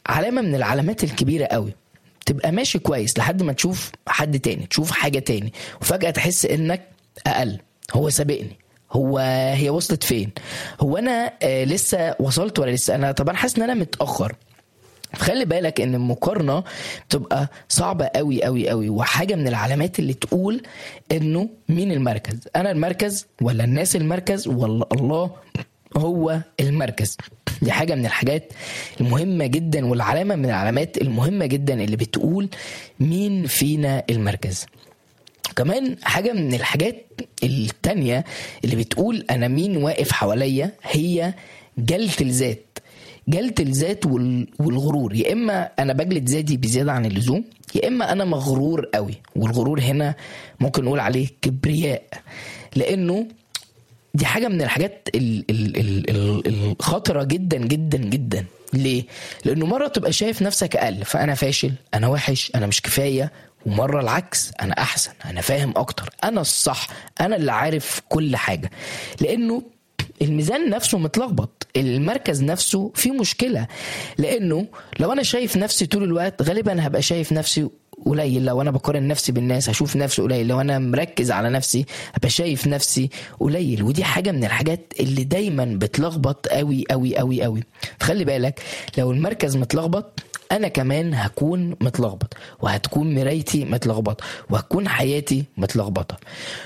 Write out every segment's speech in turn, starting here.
علامه من العلامات الكبيره قوي تبقى ماشي كويس لحد ما تشوف حد تاني تشوف حاجه تاني وفجاه تحس انك اقل هو سابقني هو هي وصلت فين هو انا آه لسه وصلت ولا لسه انا طبعا حاسس ان انا متاخر خلي بالك ان المقارنه بتبقى صعبه قوي قوي قوي وحاجه من العلامات اللي تقول انه مين المركز انا المركز ولا الناس المركز ولا الله هو المركز دي حاجه من الحاجات المهمه جدا والعلامه من العلامات المهمه جدا اللي بتقول مين فينا المركز كمان حاجة من الحاجات التانية اللي بتقول أنا مين واقف حواليا هي جلة الذات جلة الذات وال- والغرور يا إما أنا بجلد ذاتي بزيادة عن اللزوم يا إما أنا مغرور قوي والغرور هنا ممكن نقول عليه كبرياء لأنه دي حاجة من الحاجات ال- ال- ال- ال- الخطرة جدا جدا جدا ليه؟ لأنه مرة تبقى شايف نفسك أقل فأنا فاشل أنا وحش أنا مش كفاية ومرة العكس أنا أحسن أنا فاهم أكتر أنا الصح أنا اللي عارف كل حاجة لأنه الميزان نفسه متلخبط المركز نفسه فيه مشكلة لأنه لو أنا شايف نفسي طول الوقت غالبا هبقى شايف نفسي قليل لو انا بقارن نفسي بالناس هشوف نفسي قليل لو انا مركز على نفسي هبقى شايف نفسي قليل ودي حاجه من الحاجات اللي دايما بتلخبط قوي قوي قوي قوي فخلي بالك لو المركز متلخبط انا كمان هكون متلخبط وهتكون مرايتي متلخبطه وهتكون حياتي متلخبطه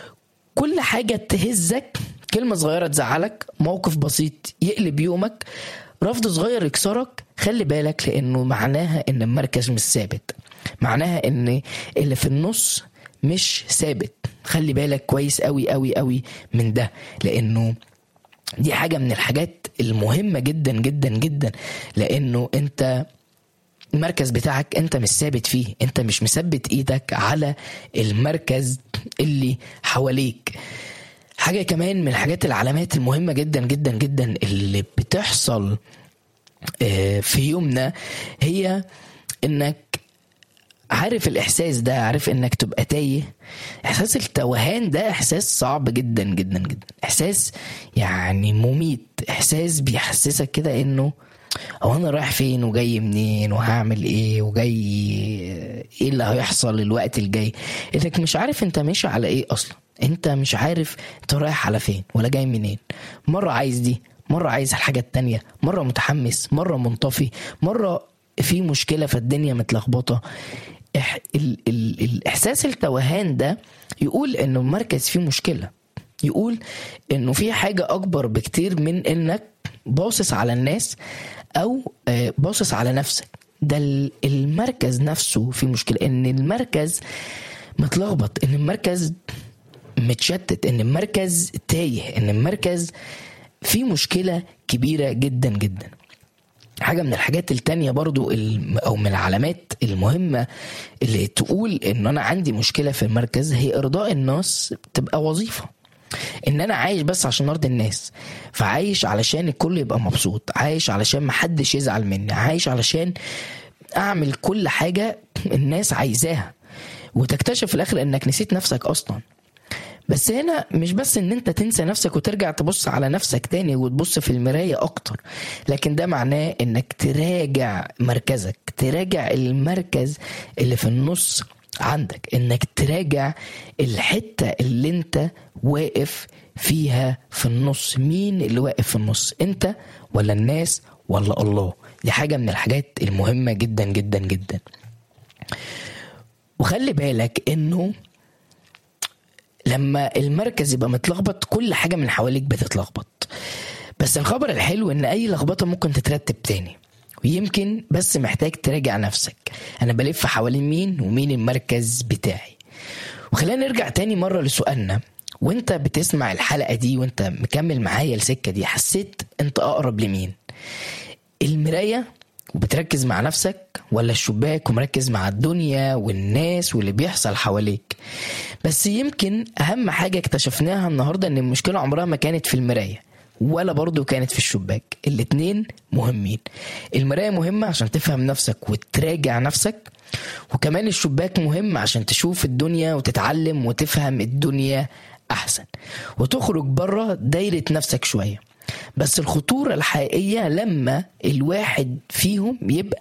كل حاجة تهزك كلمة صغيرة تزعلك موقف بسيط يقلب يومك رفض صغير يكسرك خلي بالك لأنه معناها إن المركز مش ثابت معناها إن اللي في النص مش ثابت خلي بالك كويس قوي قوي قوي من ده لأنه دي حاجة من الحاجات المهمة جدا جدا جدا لأنه أنت المركز بتاعك انت مش ثابت فيه انت مش مثبت ايدك على المركز اللي حواليك حاجة كمان من الحاجات العلامات المهمة جدا جدا جدا اللي بتحصل آه، في يومنا هي انك عارف الاحساس ده عارف انك تبقى تايه احساس التوهان ده احساس صعب جدا جدا جدا احساس يعني مميت احساس بيحسسك كده انه هو انا رايح فين وجاي منين وهعمل ايه وجاي ايه اللي هيحصل الوقت الجاي انك مش عارف انت ماشي على ايه اصلا انت مش عارف انت رايح على فين ولا جاي منين مرة عايز دي مرة عايز الحاجة التانية مرة متحمس مرة منطفي مرة في مشكلة فالدنيا متلخبطة إح... ال... ال... الإحساس التوهان ده يقول إنه المركز فيه مشكلة يقول إنه في حاجة أكبر بكتير من إنك باصص على الناس أو آه، باصص على نفسك ده ال- المركز نفسه فيه مشكلة إن المركز متلخبط إن المركز متشتت ان المركز تايه ان المركز فيه مشكلة كبيرة جدا جدا حاجة من الحاجات التانية برضو الم- أو من العلامات المهمة اللي تقول إن أنا عندي مشكلة في المركز هي إرضاء الناس تبقى وظيفة إن أنا عايش بس عشان أرضي الناس فعايش علشان الكل يبقى مبسوط عايش علشان محدش يزعل مني عايش علشان أعمل كل حاجة الناس عايزاها وتكتشف في الآخر إنك نسيت نفسك أصلا بس هنا مش بس ان انت تنسى نفسك وترجع تبص على نفسك تاني وتبص في المراية اكتر لكن ده معناه انك تراجع مركزك تراجع المركز اللي في النص عندك انك تراجع الحتة اللي انت واقف فيها في النص مين اللي واقف في النص انت ولا الناس ولا الله دي حاجة من الحاجات المهمة جدا جدا جدا وخلي بالك انه لما المركز يبقى متلخبط كل حاجه من حواليك بتتلخبط بس الخبر الحلو ان اي لخبطه ممكن تترتب تاني ويمكن بس محتاج تراجع نفسك انا بلف حوالين مين ومين المركز بتاعي وخلينا نرجع تاني مره لسؤالنا وانت بتسمع الحلقه دي وانت مكمل معايا السكه دي حسيت انت اقرب لمين المرايه وبتركز مع نفسك ولا الشباك ومركز مع الدنيا والناس واللي بيحصل حواليك بس يمكن اهم حاجه اكتشفناها النهارده ان المشكله عمرها ما كانت في المرايه ولا برضو كانت في الشباك الاتنين مهمين المراية مهمة عشان تفهم نفسك وتراجع نفسك وكمان الشباك مهم عشان تشوف الدنيا وتتعلم وتفهم الدنيا أحسن وتخرج بره دايرة نفسك شوية بس الخطورة الحقيقية لما الواحد فيهم يبقى